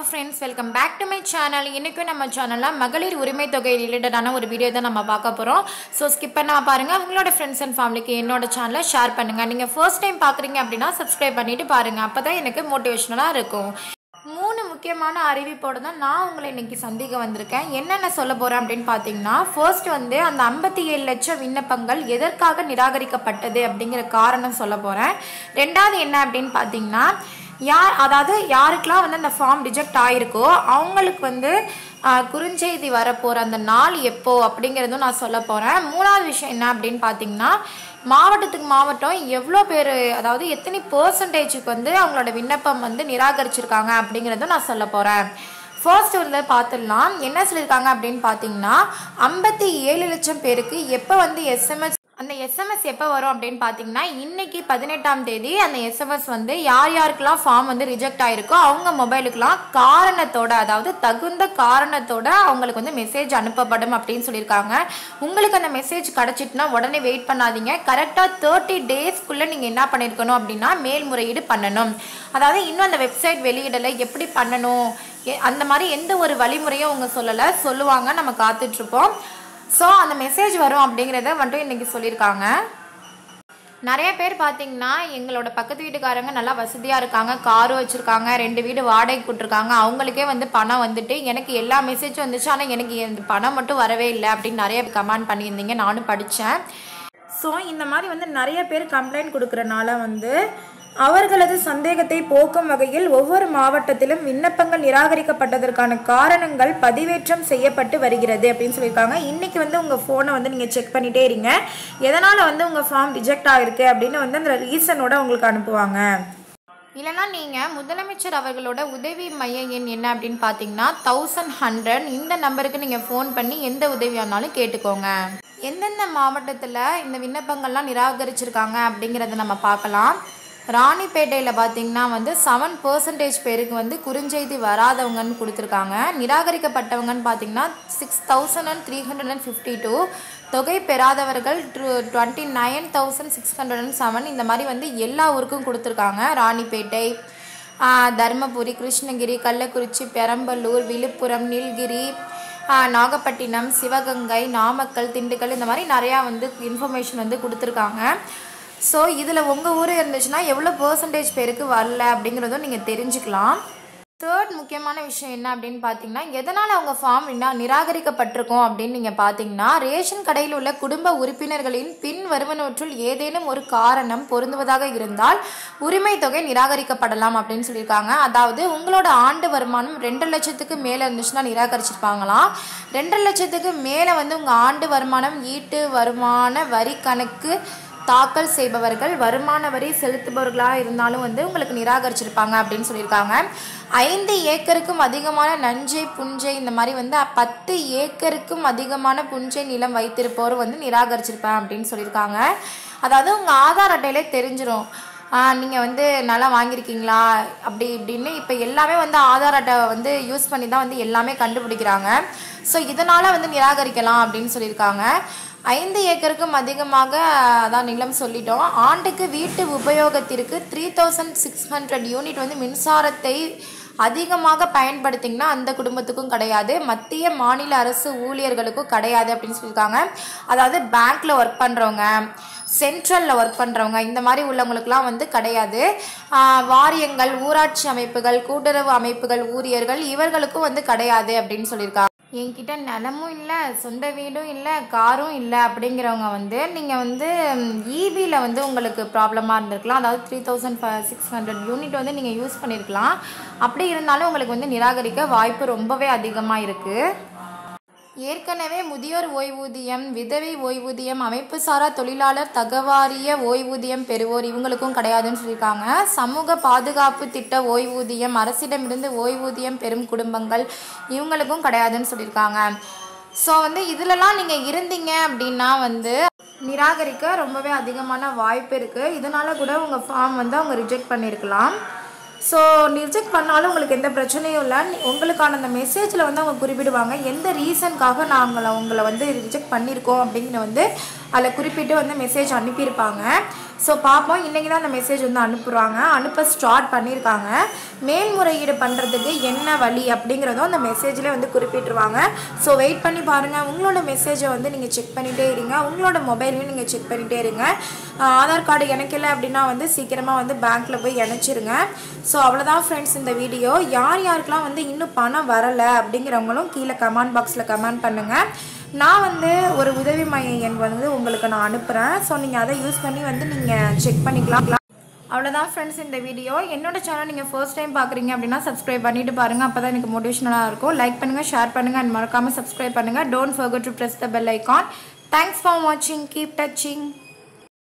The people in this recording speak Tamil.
friends welcome back to my channel இன்றைக்கும் நம்ம சேனலில் மகளிர் உரிமை தொகை ரிலேட்டடான ஒரு வீடியோ தான் நம்ம பார்க்க போகிறோம் ஸோ ஸ்கிப் பண்ணாம பாருங்கள் உங்களோட ஃப்ரெண்ட்ஸ் அண்ட் ஃபேமிலிக்கு என்னோட சேனலை ஷேர் பண்ணுங்கள் நீங்கள் ஃபர்ஸ்ட் டைம் பார்க்குறீங்க அப்படின்னா சப்ஸ்கிரைப் பண்ணிட்டு பாருங்கள் அப்போ தான் எனக்கு மோட்டிவேஷனலாக இருக்கும் மூணு முக்கியமான அறிவிப்போடு தான் நான் உங்களை இன்னைக்கு சந்திக்க வந்திருக்கேன் என்னென்ன சொல்ல போகிறேன் அப்படின்னு பார்த்தீங்கன்னா ஃபர்ஸ்ட் வந்து அந்த ஐம்பத்தி ஏழு லட்சம் விண்ணப்பங்கள் எதற்காக நிராகரிக்கப்பட்டது அப்படிங்கிற காரணம் சொல்ல போகிறேன் ரெண்டாவது என்ன அப்படின்னு பார்த்தீங்கன்னா யார் அதாவது யாருக்கெல்லாம் வந்து அந்த ஃபார்ம் ரிஜெக்ட் ஆயிருக்கோ அவங்களுக்கு வந்து ஆஹ், குறுஞ்செய்தி வரப்போகிற அந்த நாள் எப்போ அப்படிங்கிறதும் நான் சொல்ல போகிறேன் மூணாவது விஷயம் என்ன அப்படின்னு பார்த்தீங்கன்னா மாவட்டத்துக்கு மாவட்டம் எவ்வளோ பேர் அதாவது எத்தனை பர்சன்டேஜுக்கு வந்து அவங்களோட விண்ணப்பம் வந்து நிராகரிச்சிருக்காங்க அப்படிங்கிறதும் நான் சொல்ல போகிறேன் ஃபர்ஸ்ட் வந்து பார்த்துடலாம் என்ன சொல்லியிருக்காங்க அப்படின்னு பார்த்தீங்கன்னா ஐம்பத்தி ஏழு லட்சம் பேருக்கு எப்போ வந்து எஸ்எம்எஸ் அந்த எஸ்எம்எஸ் எப்போ வரும் அப்படின்னு பார்த்தீங்கன்னா இன்னைக்கு பதினெட்டாம் தேதி அந்த எஸ்எம்எஸ் வந்து யார் யாருக்கெல்லாம் ஃபார்ம் வந்து ரிஜெக்ட் ஆயிருக்கோ அவங்க மொபைலுக்கெல்லாம் காரணத்தோட அதாவது தகுந்த காரணத்தோட அவங்களுக்கு வந்து மெசேஜ் அனுப்பப்படும் அப்படின்னு சொல்லியிருக்காங்க உங்களுக்கு அந்த மெசேஜ் கிடச்சிட்டுனா உடனே வெயிட் பண்ணாதீங்க கரெக்டாக தேர்ட்டி டேஸ்க்குள்ளே நீங்கள் என்ன பண்ணியிருக்கணும் அப்படின்னா மேல்முறையீடு பண்ணணும் அதாவது இன்னும் அந்த வெப்சைட் வெளியிடலை எப்படி பண்ணணும் எ- அந்த மாதிரி எந்த ஒரு வழிமுறையும் அவங்க சொல்லலை சொல்லுவாங்க நம்ம காத்துட்ருப்போம் ஸோ அந்த மெசேஜ் வரும் அப்படிங்கிறத வந்துட்டு இன்னைக்கு சொல்லியிருக்காங்க நிறைய பேர் பார்த்தீங்கன்னா எங்களோட பக்கத்து வீட்டுக்காரங்க நல்லா வசதியாக இருக்காங்க காரும் வச்சுருக்காங்க ரெண்டு வீடு வாடகை கொடுத்துருக்காங்க அவங்களுக்கே வந்து பணம் வந்துட்டு எனக்கு எல்லா மெசேஜும் வந்துச்சு ஆனால் எனக்கு இந்த பணம் மட்டும் வரவே இல்லை அப்படின்னு நிறைய கமெண்ட் பண்ணியிருந்தீங்க நானும் படித்தேன் ஸோ இந்த மாதிரி வந்து நிறைய பேர் கம்ப்ளைண்ட் கொடுக்குறனால வந்து அவர்களது சந்தேகத்தை போக்கும் வகையில் ஒவ்வொரு மாவட்டத்திலும் விண்ணப்பங்கள் நிராகரிக்கப்பட்டதற்கான காரணங்கள் பதிவேற்றம் செய்யப்பட்டு வருகிறது அப்படின்னு சொல்லியிருக்காங்க இன்னைக்கு வந்து உங்கள் ஃபோனை வந்து நீங்கள் செக் பண்ணிட்டே இருங்க எதனால் வந்து உங்கள் ஃபார்ம் ரிஜெக்ட் ஆகிருக்கு அப்படின்னு வந்து அந்த ரீசனோட உங்களுக்கு அனுப்புவாங்க இல்லைனா நீங்கள் முதலமைச்சர் அவர்களோட உதவி மைய எண் என்ன அப்படின்னு பார்த்தீங்கன்னா தௌசண்ட் ஹண்ட்ரட் இந்த நம்பருக்கு நீங்கள் ஃபோன் பண்ணி எந்த உதவியாக இருந்தாலும் கேட்டுக்கோங்க எந்தெந்த மாவட்டத்தில் இந்த விண்ணப்பங்கள்லாம் நிராகரிச்சிருக்காங்க அப்படிங்கிறத நம்ம பார்க்கலாம் ராணிப்பேட்டையில் பார்த்தீங்கன்னா வந்து செவன் பர்சன்டேஜ் பேருக்கு வந்து குறுஞ்செய்தி வராதவங்கன்னு கொடுத்துருக்காங்க நிராகரிக்கப்பட்டவங்கன்னு பார்த்தீங்கன்னா six thousand and three hundred and fifty two தொகை பெறாதவர்கள் twenty nine thousand six hundred and seven இந்த மாதிரி வந்து எல்லா ஊருக்கும் கொடுத்துருக்காங்க ராணிப்பேட்டை ஆஹ், தருமபுரி கிருஷ்ணகிரி கள்ளக்குறிச்சி பெரம்பலூர் விழுப்புரம் நீலகிரி ஆஹ், நாகப்பட்டினம் சிவகங்கை நாமக்கல் திண்டுக்கல் இந்த மாதிரி நிறையா வந்து இன்ஃபர்மேஷன் வந்து கொடுத்துருக்காங்க ஸோ இதில் உங்கள் ஊர் இருந்துச்சுன்னா எவ்வளோ பர்சன்டேஜ் பேருக்கு வரல அப்படிங்கிறதும் நீங்கள் தெரிஞ்சுக்கலாம் தேர்ட் முக்கியமான விஷயம் என்ன அப்படின்னு பார்த்தீங்கன்னா எதனால் அவங்க ஃபார்ம் நிராகரிக்கப்பட்டிருக்கோம் அப்படின்னு நீங்கள் பார்த்தீங்கன்னா ரேஷன் கடையில் உள்ள குடும்ப உறுப்பினர்களின் பின் வருவனவற்றுள் ஏதேனும் ஒரு காரணம் பொருந்துவதாக இருந்தால் உரிமை தொகை நிராகரிக்கப்படலாம் அப்படின்னு சொல்லியிருக்காங்க அதாவது உங்களோட ஆண்டு வருமானம் ரெண்டு லட்சத்துக்கு மேலே இருந்துச்சுன்னா நிராகரிச்சிருப்பாங்களாம் ரெண்டு லட்சத்துக்கு மேலே வந்து உங்கள் ஆண்டு வருமானம் ஈட்டு வருமான வரி கணக்கு தாக்கல் செய்பவர்கள் வருமான வரி செலுத்துபவர்களாக இருந்தாலும் வந்து உங்களுக்கு நிராகரிச்சிருப்பாங்க அப்படின்னு சொல்லியிருக்காங்க ஐந்து ஏக்கருக்கும் அதிகமான நஞ்சை புஞ்சை இந்த மாதிரி வந்து பத்து ஏக்கருக்கும் அதிகமான புஞ்சை நிலம் வைத்திருப்போர் வந்து நிராகரிச்சிருப்பேன் அப்படின்னு சொல்லியிருக்காங்க அதாவது உங்கள் ஆதார் அட்டையிலே தெரிஞ்சிரும் நீங்கள் வந்து நல்லா வாங்கியிருக்கீங்களா அப்படி இப்படின்னு இப்போ எல்லாமே வந்து ஆதார் அட்டை வந்து யூஸ் பண்ணி தான் வந்து எல்லாமே கண்டுபிடிக்கிறாங்க ஸோ இதனால் வந்து நிராகரிக்கலாம் அப்படின்னு சொல்லியிருக்காங்க ஐந்து ஏக்கருக்கும் அதிகமாக அதான் நிலம் சொல்லிட்டோம் ஆண்டுக்கு வீட்டு உபயோகத்திற்கு three thousand six hundred unit வந்து மின்சாரத்தை அதிகமாக பயன்படுத்திங்கன்னா அந்த குடும்பத்துக்கும் கிடையாது மத்திய மாநில அரசு ஊழியர்களுக்கும் கிடையாது அப்படின்னு சொல்லியிருக்காங்க அதாவது பேங்க்ல ஒர்க் பண்ணுறவங்க சென்ட்ரலில் ஒர்க் பண்ணுறவங்க இந்த மாதிரி உள்ளவங்களுக்குலாம் வந்து கிடையாது ஆஹ் வாரியங்கள் ஊராட்சி அமைப்புகள் கூட்டுறவு அமைப்புகள் ஊழியர்கள் இவர்களுக்கும் வந்து கிடையாது அப்படின்னு சொல்லியிருக்காங்க என்கிட்ட நிலமும் இல்லை சொந்த வீடும் இல்லை காரும் இல்லை அப்படிங்கிறவங்க வந்து நீங்கள் வந்து ஈபியில் வந்து உங்களுக்கு ப்ராப்ளமாக இருந்திருக்கலாம் அதாவது three thousand six hundred unit வந்து நீங்கள் யூஸ் பண்ணியிருக்கலாம் அப்படி இருந்தாலும் உங்களுக்கு வந்து நிராகரிக்க வாய்ப்பு ரொம்பவே அதிகமாக இருக்குது ஏற்கனவே முதியோர் ஓய்வூதியம் விதவை ஓய்வூதியம் அமைப்பு சாரா தொழிலாளர் தகவாரிய ஓய்வூதியம் பெறுவோர் இவங்களுக்கும் கிடையாதுன்னு சொல்லியிருக்காங்க சமூக பாதுகாப்பு திட்ட ஓய்வூதியம் அரசிடமிருந்து ஓய்வூதியம் பெறும் குடும்பங்கள் இவங்களுக்கும் கிடையாதுன்னு சொல்லியிருக்காங்க ஸோ வந்து இதிலலாம் நீங்கள் இருந்தீங்க அப்படின்னா வந்து நிராகரிக்க ரொம்பவே அதிகமான வாய்ப்பு இருக்குது இதனால கூட உங்கள் ஃபார்ம் வந்து அவங்க ரிஜெக்ட் பண்ணியிருக்கலாம் ஸோ ரிஜெக்ட் பண்ணாலும் உங்களுக்கு எந்த பிரச்சனையும் இல்லை நீ- உங்களுக்கான அந்த மெசேஜில் வந்து அவங்க குறிப்பிடுவாங்க எந்த ரீசனுக்காக நாங்கள் உங்களை வந்து ரிஜெக்ட் பண்ணியிருக்கோம் அப்படிங்கிற வந்து அதில் குறிப்பிட்டு வந்து மெசேஜ் அனுப்பியிருப்பாங்க ஸோ பார்ப்போம் இன்றைக்கி தான் அந்த மெசேஜ் வந்து அனுப்புகிறாங்க அனுப்ப ஸ்டார்ட் பண்ணியிருக்காங்க மேல்முறையீடு பண்ணுறதுக்கு என்ன வழி அப்படிங்கிறதும் அந்த மெசேஜில் வந்து குறிப்பிட்டுருவாங்க ஸோ வெயிட் பண்ணி பாருங்கள் உங்களோட மெசேஜை வந்து நீங்கள் செக் பண்ணிகிட்டே இருங்க உங்களோட மொபைலையும் நீங்கள் செக் பண்ணிகிட்டே இருங்க ஆஹ் ஆதார் கார்டு எனக்கு இல்லை அப்படின்னா வந்து சீக்கிரமாக வந்து பேங்க்கில் போய் இணைச்சிருங்க ஸோ அவ்வளோதான் ஃப்ரெண்ட்ஸ் இந்த வீடியோ யார் யாருக்கெல்லாம் வந்து இன்னும் பணம் வரலை அப்படிங்கிறவங்களும் கீழே கமெண்ட் பாக்ஸில் கமெண்ட் பண்ணுங்கள் நான் வந்து ஒரு உதவி மைய எண் வந்து உங்களுக்கு நான் அனுப்புகிறேன் ஸோ நீங்கள் அதை யூஸ் பண்ணி வந்து நீங்கள் செக் பண்ணிக்கலாம் அவ்வளோதான் ஃப்ரெண்ட்ஸ் இந்த வீடியோ என்னோட சேனல் நீங்கள் ஃபர்ஸ்ட் டைம் பார்க்குறீங்க அப்படின்னா சப்ஸ்கிரைப் பண்ணிட்டு பாருங்கள் அப்போ தான் எனக்கு மோட்டிவேஷனலாக இருக்கும் லைக் பண்ணுங்கள் ஷேர் பண்ணுங்கள் அண்ட் மறக்காமல் சப்ஸ்கிரைப் பண்ணுங்கள் don't forget to press the bell icon thanks for வாட்சிங் கீப் டச்சிங்